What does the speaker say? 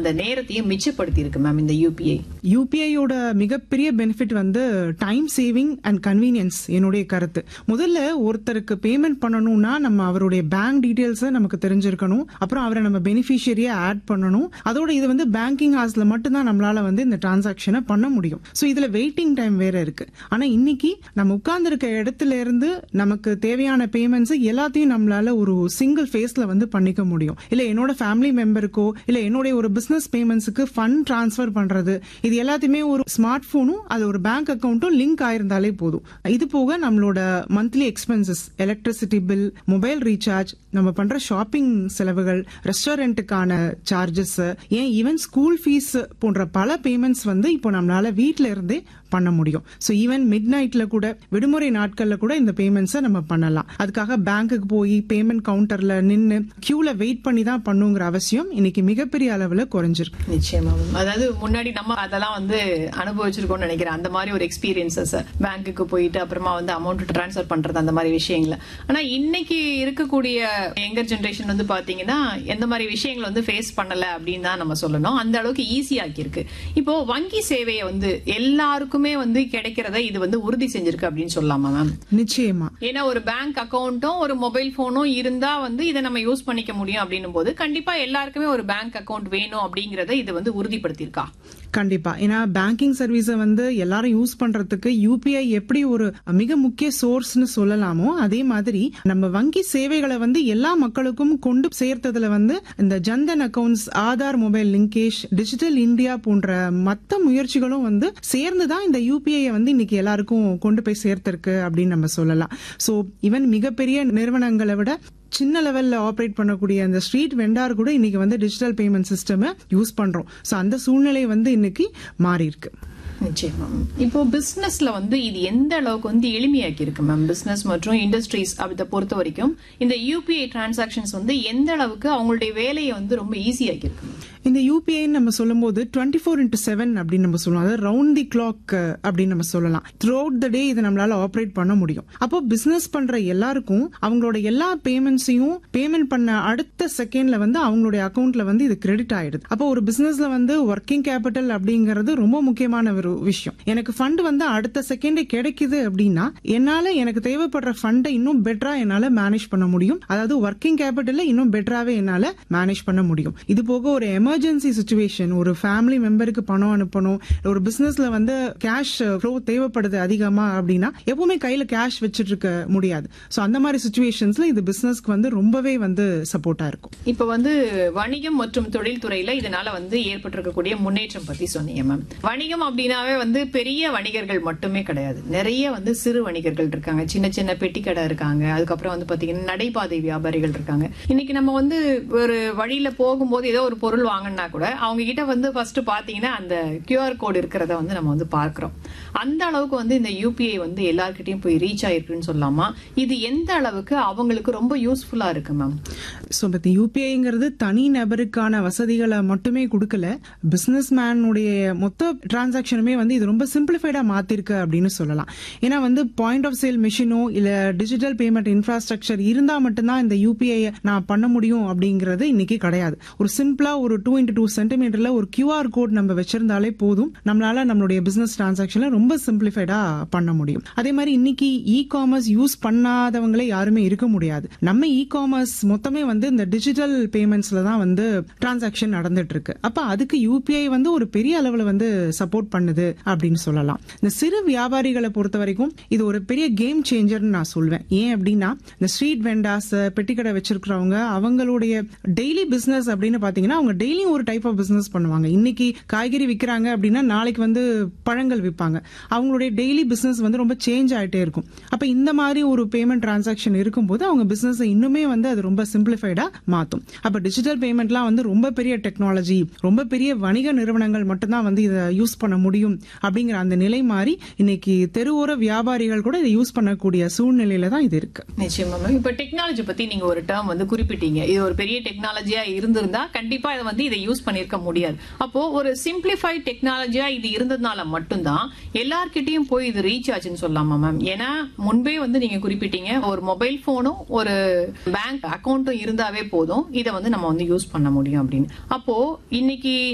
அந்த நேரத்தையும் மிச்சப்படுத்தி இருக்கு மேம் இந்த யூபிஐ யூபிஐயோட மிகப்பெரிய பெனிஃபிட் வந்து டைம் சேவிங் அண்ட் கன்வீனியன்ஸ் என்னுடைய கருத்து முதல்ல ஒருத்தருக்கு பேமெண்ட் பண்ணணும்னா நம்ம அவருடைய பேங்க் டீடைல்ஸை நமக்கு தெரிஞ்சிருக்கணும் அப்புறம் அவரை நம்ம பெனிஃபிஷியரியா ஆட் பண்ணணும் அதோட இது வந்து பேங்கிங் ஹார்ஸ்ல மட்டும்தான் நம்மளால வந்து இந்த டிரான்சாக்ஷனை பண்ண முடியும் ஸோ இதுல வெயிட்டிங் டைம் வேற இருக்கு ஆனா இன்னைக்கு நம்ம உட்கார்ந்துருக்க இடத்துல இருந்து நமக்கு தேவையான பேமெண்ட்ஸ் எல்லாத்தையும் நம்மளால ஒரு சிங்கிள் ஃபேஸ்ல வந்து பண்ணிக்க முடியும் இல்ல என்னோட ஃபேமிலி மெம்பருக்கோ இல்ல என்னுடைய ஒரு பிசினஸ் பேமெண்ட்ஸுக்கு ஃபண்ட் டிரான்ஸ்ஃபர் பண்றது இது எல்லாத்தையுமே ஒரு ஸ்மார்ட் போனும் அது ஒரு பேங்க் அக்கௌண்ட்டும் லிங்க் ஆயிருந்தாலே போதும் இது போக நம்மளோட monthly expenses electricity bill mobile recharge நம்ம பண்ற ஷாப்பிங் செலவுகள் ரெஸ்டாரண்ட்டுக்கான சார்ஜஸ் ஏன் ஈவன் ஸ்கூல் ஃபீஸ் போன்ற பல பேமெண்ட்ஸ் வந்து இப்போ நம்மளால வீட்ல இருந்தே பண்ண முடியும் ஸோ ஈவன் மிட் நைட்ல கூட விடுமுறை நாட்கள்ல கூட இந்த பேமெண்ட்ஸை நம்ம பண்ணலாம் அதுக்காக பேங்க்குக்கு போய் பேமெண்ட் கவுண்டர்ல நின்று கியூல வெயிட் பண்ணி தான் பண்ணுங்கிற அவசியம் இன்னைக்கு மிகப்பெரிய அளவுல குறைஞ்சிருக்கு நிச்சயமா மேம் அதாவது முன்னாடி நம்ம அதெல்லாம் வந்து அனுபவிச்சிருக்கோம்னு நினைக்கிறேன் அந்த மாதிரி ஒரு எக்ஸ்பீரியன்சஸ் பேங்க்குக்கு போயிட்டு அப்புறமா வந்து அமௌண்ட் ட்ரான்ஸ்ஃபர் பண்றது அந்த மாதிரி விஷயங்கள ஆனா இன்னைக்கு இருக்கக்கூடிய யங்கர் ஜென்ரேஷன் வந்து பாத்தீங்கன்னா எந்த மாதிரி விஷயங்களை வந்து ஃபேஸ் பண்ணல அப்படின்னு தான் நம்ம சொல்லணும் அந்த அளவுக்கு ஈஸி ஆக்கியிருக்கு இப்போ வங்கி சேவையை வந்து எல்லாருக்குமே வந்து கிடைக்கிறத இது வந்து உறுதி செஞ்சிருக்கு அப்படின்னு சொல்லலாமா மேம் நிச்சயமா ஏன்னா ஒரு பேங்க் அக்கவுண்ட்டும் ஒரு மொபைல் போனும் இருந்தா வந்து இதை நம்ம யூஸ் பண்ணிக்க முடியும் அப்படின்னும் போது கண்டிப்பா எல்லாருக்குமே ஒரு பேங்க் அக்கவுண்ட் வேணும் அப்படிங்கறத இது வந்து உறுதிப்படுத்தியிருக்கா கண்டிப்பா ஏன்னா பேங்கிங் சர்வீஸை வந்து எல்லாரும் யூஸ் பண்றதுக்கு யூபிஐ எப்படி ஒரு மிக முக்கிய சோர்ஸ்னு சொல்லலாமோ அதே மாதிரி நம்ம வங்கி சேவைகளை வந்து எல்லா மக்களுக்கும் கொண்டு சேர்த்ததுல வந்து இந்த Jan Dhan accounts Aadhaar mobile linkage digital India போன்ற மத்த முயற்சிகளும் வந்து சேர்ந்து தான் இந்த யூபிஐ வந்து இன்னைக்கு எல்லாருக்கும் கொண்டு போய் சேர்த்திருக்கு அப்படின்னு நம்ம சொல்லலாம் சோ ஈவன் மிகப்பெரிய நிறுவனங்களை விட சின்ன லெவல்ல ஆப்ரேட் பண்ணக்கூடிய அந்த ஸ்ட்ரீட் வெண்டார் கூட இன்னைக்கு வந்து டிஜிட்டல் பேமெண்ட் சிஸ்டம் யூஸ் பண்றோம் சோ அந்த சூழ்நிலை வந்து இன்னைக்கு மாறி இருக்கு நிச்சயமா இப்போ பிசினஸ்ல வந்து இது எந்த அளவுக்கு வந்து எளிமையாக்கி இருக்கு மேம் பிசினஸ் மற்றும் இண்டஸ்ட்ரீஸ் அதை பொறுத்த வரைக்கும் இந்த யூபிஐ டிரான்சாக்ஷன்ஸ் வந்து எந்த அளவுக்கு அவங்களுடைய வேலையை வந்து ரொம்ப ஈஸியாக்கி இருக்கு இந்த யூபிஐ நம்ம சொல்லும்போது டுவெண்ட்டி ஃபோர் இன்டூ செவன் அப்படின்னு நம்ம சொல்லலாம் அதாவது ரவுண்ட் தி கிளாக் அப்படின்னு நம்ம சொல்லலாம் த்ரூ அவுட் த டே இதை நம்மளால ஆப்ரேட் பண்ண முடியும் அப்போ பிசினஸ் பண்ற எல்லாருக்கும் அவங்களோட எல்லா பேமெண்ட்ஸையும் பேமெண்ட் பண்ண அடுத்த செகண்ட்ல வந்து அவங்களுடைய அக்கௌண்ட்ல வந்து இது கிரெடிட் ஆயிடுது அப்போ ஒரு பிசினஸ்ல வந்து ஒர்க்கிங் கேபிட்டல் அப்படிங்கிறது ரொம்ப முக்கியமான ஒரு விஷயம் எனக்கு ஃபண்ட் வந்து அடுத்த செகண்டே கிடைக்குது அப்படின்னா என்னால எனக்கு தேவைப்படுற ஃபண்டை இன்னும் பெட்டரா என்னால மேனேஜ் பண்ண முடியும் அதாவது ஒர்க்கிங் கேபிட்டல்ல இன்னும் பெட்டராவே என்னால மேனேஜ் பண்ண முடியும் இது போக ஒரு எமர்ஜென்சி சுச்சுவேஷன் ஒரு ஃபேமிலி மெம்பருக்கு பணம் அனுப்பணும் ஒரு பிசினஸ்ல வந்து கேஷ் ஃப்ளோ தேவைப்படுது அதிகமா அப்படின்னா எப்பவுமே கையில கேஷ் வச்சுட்டு இருக்க முடியாது சோ அந்த மாதிரி சுச்சுவேஷன்ஸ்ல இது பிசினஸ்க்கு வந்து ரொம்பவே வந்து சப்போர்ட்டா இருக்கும் இப்ப வந்து வணிகம் மற்றும் தொழில்துறையில இதனால வந்து ஏற்பட்டிருக்கக்கூடிய முன்னேற்றம் பத்தி சொன்னீங்க மேம் வணிகம் அப்படின்னாவே வந்து பெரிய வணிகர்கள் மட்டுமே கிடையாது நிறைய வந்து சிறு வணிகர்கள் இருக்காங்க சின்ன சின்ன பெட்டி கடை இருக்காங்க அதுக்கப்புறம் வந்து பாத்தீங்கன்னா நடைபாதை வியாபாரிகள் இருக்காங்க இன்னைக்கு நம்ம வந்து ஒரு வழியில போகும்போது ஏதோ ஒரு பொருள் வாங்கினா கூட அவங்க கிட்ட வந்து ஃபர்ஸ்ட் பாத்தீங்கன்னா அந்த கியூஆர் கோடு இருக்கிறத வந்து நம்ம வந்து பார்க்கிறோம் அந்த அளவுக்கு வந்து இந்த யூபிஐ வந்து எல்லார்கிட்டயும் போய் ரீச் ஆயிருக்குன்னு சொல்லலாமா இது எந்த அளவுக்கு அவங்களுக்கு ரொம்ப யூஸ்ஃபுல்லா இருக்கு மேம் ஸோ பத்தி யூபிஐங்கிறது தனி நபருக்கான வசதிகளை மட்டுமே கொடுக்கல பிசினஸ் மேனுடைய மொத்த டிரான்சாக்ஷனுமே வந்து இது ரொம்ப சிம்பிளிஃபைடா மாத்திருக்கு அப்படின்னு சொல்லலாம் ஏன்னா வந்து பாயிண்ட் ஆஃப் சேல் மிஷினோ இல்ல டிஜிட்டல் பேமெண்ட் இன்ஃப்ராஸ்ட்ரக்சர் இருந்தா மட்டும்தான் இந்த யூபிஐ நான் பண்ண முடியும் அப்படிங்கிறது இன்னைக்கு கிடையாது ஒரு சிம்பிளா ஒரு டூ இன்டு டூ சென்டிமீட்டர்ல ஒரு கியூஆர் கோட் நம்ம வச்சிருந்தாலே போதும் நம்மளால நம்மளுடைய பிசினஸ் டிரான்சாக்ஷன்ல ரொம்ப சிம்பிளிஃபைடா பண்ண முடியும் அதே மாதிரி இன்னைக்கு இ காமர்ஸ் யூஸ் பண்ணாதவங்களே யாருமே இருக்க முடியாது நம்ம இ காமர்ஸ் மொத்தமே வந்து இந்த டிஜிட்டல் பேமெண்ட்ஸ்ல தான் வந்து டிரான்சாக்ஷன் நடந்துட்டு இருக்கு அப்ப அதுக்கு யூபிஐ வந்து ஒரு பெரிய அளவுல வந்து சப்போர்ட் பண்ணுது அப்படின்னு சொல்லலாம் இந்த சிறு வியாபாரிகளை பொறுத்த வரைக்கும் இது ஒரு பெரிய கேம் சேஞ்சர்னு நான் சொல்வேன் ஏன் அப்படின்னா இந்த ஸ்ட்ரீட் வெண்டாஸ் பெட்டிக்கடை வச்சிருக்கிறவங்க அவங்களுடைய டெய்லி பிசினஸ் அப்படின்னு பாத்தீங்கன்னா அவங்க டெய்லியும் ஒரு டைப் ஆஃப் பிசினஸ் பண்ணுவாங்க இன்னைக்கு காய்கறி விற்கிறாங்க அப்படின்னா நாளைக்கு வந்து பழங்கள் விற்பாங்க அவங்களுடைய டெய்லி பிசினஸ் வந்து ரொம்ப சேஞ்ச் ஆயிட்டே இருக்கும் அப்ப இந்த மாதிரி ஒரு பேமெண்ட் டிரான்சாக்ஷன் இருக்கும்போது அவங்க பிசினஸ் இன்னுமே வந்து அது ரொம்ப சிம்பிளிஃபைடா மாத்தும் அப்ப டிஜிட்டல் பேமெண்ட்லாம் வந்து ரொம்ப பெரிய டெக்னாலஜி ரொம்ப பெரிய வணிக நிறுவனங்கள் மட்டும்தான் வந்து இதை யூஸ் பண்ண முடியும் அப்படிங்கிற அந்த நிலை மாறி இன்னைக்கு தெருவோர வியாபாரிகள் கூட இதை யூஸ் பண்ணக்கூடிய சூழ்நிலையில தான் இது இருக்கு நிச்சயமா மேம் இப்ப டெக்னாலஜி பத்தி நீங்க ஒரு டேர்ம் வந்து குறிப்பிட்டீங்க இது ஒரு பெரிய டெக்னாலஜியா இருந்திருந்தா கண்டிப்பா இதை வந்து இதை யூஸ் பண்ணிருக்க முடியாது அப்போ ஒரு சிம்பிளிஃபைட் டெக்னாலஜியா இது இருந்ததுனால மட்டும்தான் எல்லார்கிட்டயும் போய் இது ரீச் ஆச்சுன்னு சொல்லலாமா மேம் ஏன்னா முன்பே வந்து நீங்க குறிப்பிட்டீங்க ஒரு மொபைல் போனும் ஒரு பேங்க் அக்கௌண்ட்டும் இருந்தாவே போதும் இதை வந்து நம்ம வந்து யூஸ் பண்ண முடியும் அப்படின்னு அப்போ இன்னைக்கு